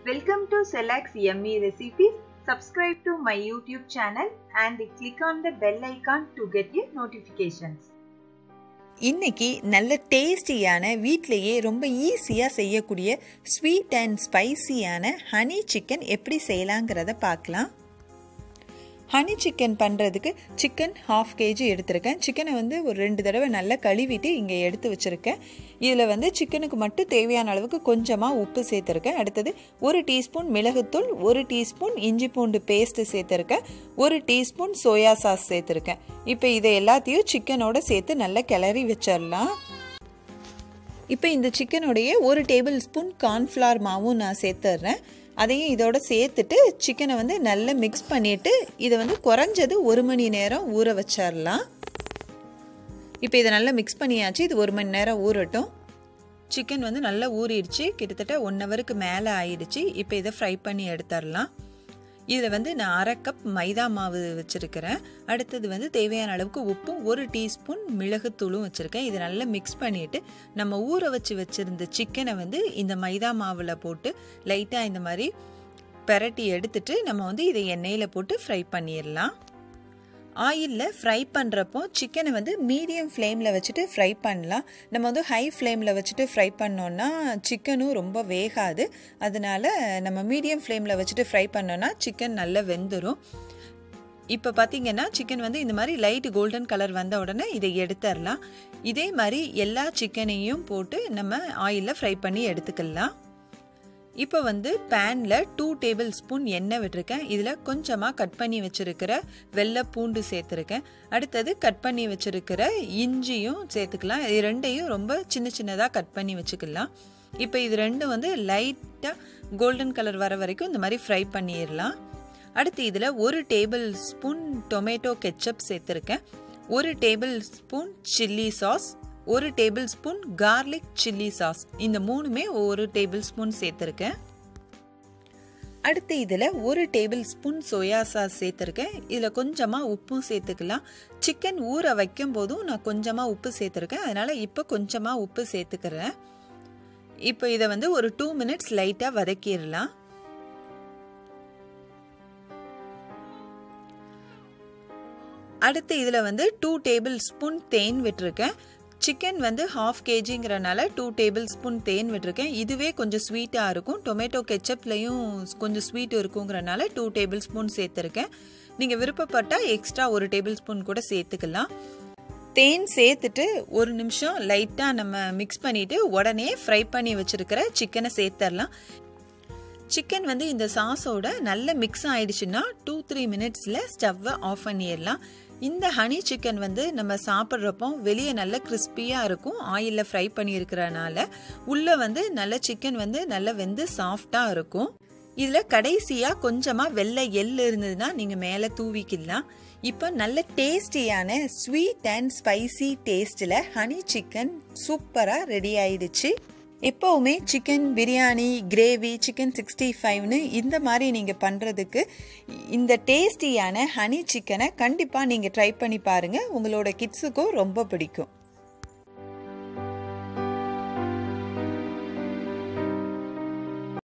Welcome to Select Yummy Recipes. Subscribe to my YouTube channel and click on the bell icon to get your notifications. இன்னைக்கு நல்ல டேஸ்டியான வீட்டிலேயே ரொம்ப ஈஸியாக செய்யக்கூடிய ஸ்வீட் அண்ட் ஸ்பைசியான ஹனி சிக்கன் எப்படி செய்யலாங்கிறத பார்க்கலாம் ஹனி சிக்கன் பண்ணுறதுக்கு சிக்கன் ஹாஃப் கேஜி எடுத்திருக்கேன் சிக்கனை வந்து ஒரு ரெண்டு தடவை நல்லா கழுவிட்டு இங்கே எடுத்து வச்சுருக்கேன் இதில் வந்து சிக்கனுக்கு மட்டும் தேவையான அளவுக்கு கொஞ்சமாக உப்பு சேர்த்துருக்கேன் அடுத்தது ஒரு டீஸ்பூன் மிளகுத்தூள் ஒரு டீஸ்பூன் இஞ்சி பூண்டு பேஸ்ட்டு சேர்த்துருக்கேன் ஒரு டீஸ்பூன் சோயா சாஸ் சேர்த்துருக்கேன் இப்போ இதை எல்லாத்தையும் சிக்கனோட சேர்த்து நல்லா கிளறி வச்சிடலாம் இப்போ இந்த சிக்கனுடைய ஒரு டேபிள் ஸ்பூன் கார்ன்ஃப்ளவர் மாவும் நான் சேர்த்துட்றேன் அதையும் இதோட சேர்த்துட்டு சிக்கனை வந்து நல்லா மிக்ஸ் பண்ணிவிட்டு இதை வந்து குறைஞ்சது ஒரு மணி நேரம் ஊற வச்சிடலாம் இப்போ இதை நல்லா மிக்ஸ் பண்ணியாச்சு இது ஒரு மணி நேரம் ஊறட்டும் சிக்கன் வந்து நல்லா ஊறிடுச்சு கிட்டத்தட்ட ஒன் ஹவருக்கு மேலே ஆயிடுச்சு இப்போ இதை ஃப்ரை பண்ணி எடுத்துடலாம் இதில் வந்து நான் அரை கப் மைதா மாவு வச்சுருக்கிறேன் அடுத்தது வந்து தேவையான அளவுக்கு உப்பும் ஒரு டீஸ்பூன் மிளகுத்தூளும் வச்சுருக்கேன் இதை நல்லா மிக்ஸ் பண்ணிவிட்டு நம்ம ஊற வச்சு வச்சுருந்த சிக்கனை வந்து இந்த மைதா மாவில் போட்டு லைட்டாக இந்த மாதிரி பெரட்டி எடுத்துட்டு நம்ம வந்து இதை எண்ணெயில் போட்டு ஃப்ரை பண்ணிடலாம் ஆயிலில் ஃப்ரை பண்ணுறப்போ சிக்கனை வந்து மீடியம் ஃப்ளேமில் வச்சுட்டு ஃப்ரை பண்ணலாம் நம்ம வந்து ஹை ஃப்ளேமில் வச்சுட்டு ஃப்ரை பண்ணோன்னா சிக்கனும் ரொம்ப வேகாது அதனால் நம்ம மீடியம் ஃப்ளேமில் வச்சுட்டு ஃப்ரை பண்ணோன்னா சிக்கன் நல்லா வெந்துடும் இப்போ பார்த்தீங்கன்னா சிக்கன் வந்து இந்த மாதிரி லைட் கோல்டன் கலர் வந்த உடனே இதை எடுத்துடலாம் இதே மாதிரி எல்லா சிக்கனையும் போட்டு நம்ம ஆயிலில் ஃப்ரை பண்ணி எடுத்துக்கலாம் இப்போ வந்து பேனில் டூ டேபிள் ஸ்பூன் எண்ணெய் விட்டுருக்கேன் இதில் கொஞ்சமாக கட் பண்ணி வச்சுருக்கிற வெள்ளை பூண்டு சேர்த்துருக்கேன் அடுத்தது கட் பண்ணி வச்சுருக்கிற இஞ்சியும் சேர்த்துக்கலாம் இது ரெண்டையும் ரொம்ப சின்ன சின்னதாக கட் பண்ணி வச்சுக்கலாம் இப்போ இது ரெண்டும் வந்து லைட்டாக கோல்டன் கலர் வர வரைக்கும் இந்த மாதிரி ஃப்ரை பண்ணிடலாம் அடுத்து இதில் ஒரு டேபிள் ஸ்பூன் டொமேட்டோ கெச்சப் சேர்த்துருக்கேன் ஒரு டேபிள் ஸ்பூன் சில்லி சாஸ் ஒரு tablespoon garlic chilli sauce இந்த மூணுமே ஒரு டேபிள் ஸ்பூன் சேர்த்துருக்கேன் அடுத்து இதில் ஒரு டேபிள் ஸ்பூன் சோயா சாஸ் சேர்த்துருக்கேன் இதில் கொஞ்சமாக உப்பும் சேர்த்துக்கலாம் சிக்கன் ஊற வைக்கும் போதும் நான் கொஞ்சமாக உப்பு சேர்த்துருக்கேன் அதனால் இப்போ கொஞ்சமாக உப்பு சேர்த்துக்கிறேன் இப்போ இதை வந்து ஒரு டூ மினிட்ஸ் லைட்டாக வதக்கிடலாம் அடுத்து இதில் வந்து டூ டேபிள் ஸ்பூன் தேன் விட்டுருக்கேன் சிக்கன் வந்து ஹாஃப் கேஜிங்கிறனால டூ டேபிள் ஸ்பூன் தேன் விட்டுருக்கேன் இதுவே கொஞ்சம் ஸ்வீட்டாக இருக்கும் டொமேட்டோ கெச்சப்லையும் கொஞ்சம் ஸ்வீட் இருக்குங்கிறனால டூ டேபிள் ஸ்பூன் சேர்த்துருக்கேன் நீங்கள் விருப்பப்பட்டால் எக்ஸ்ட்ரா ஒரு டேபிள் ஸ்பூன் கூட சேர்த்துக்கலாம் தேன் சேர்த்துட்டு ஒரு நிமிஷம் லைட்டாக நம்ம மிக்ஸ் பண்ணிவிட்டு உடனே ஃப்ரை பண்ணி வச்சுருக்கிற சிக்கனை சேர்த்துடலாம் சிக்கன் வந்து இந்த சாஸோட நல்ல மிக்ஸ் ஆயிடுச்சுன்னா டூ த்ரீ மினிட்ஸில் ஸ்டவ்வை ஆஃப் பண்ணிடலாம் இந்த ஹனி சிக்கன் வந்து நம்ம சாப்பிட்றப்போ வெளியே நல்ல கிறிஸ்பியாக இருக்கும் ஆயிலில் ஃப்ரை பண்ணியிருக்கிறனால உள்ளே வந்து நல்ல சிக்கன் வந்து நல்லா வெந்து சாஃப்டாக இருக்கும் இதில் கடைசியாக கொஞ்சமாக வெள்ளை எள் இருந்ததுன்னா நீங்கள் மேலே தூவிக்கலாம் இப்போ நல்ல டேஸ்டியான ஸ்வீட் அண்ட் ஸ்பைசி டேஸ்ட்டில் ஹனி சிக்கன் சூப்பராக ரெடி ஆயிடுச்சு எப்போவுமே chicken biryani gravy chicken sixty ஃபைவ்னு இந்த மாதிரி நீங்கள் பண்ணுறதுக்கு இந்த டேஸ்டியான ஹனி சிக்கனை கண்டிப்பாக நீங்கள் ட்ரை பண்ணி பாருங்கள் உங்களோட கிட்ஸுக்கும் ரொம்ப பிடிக்கும்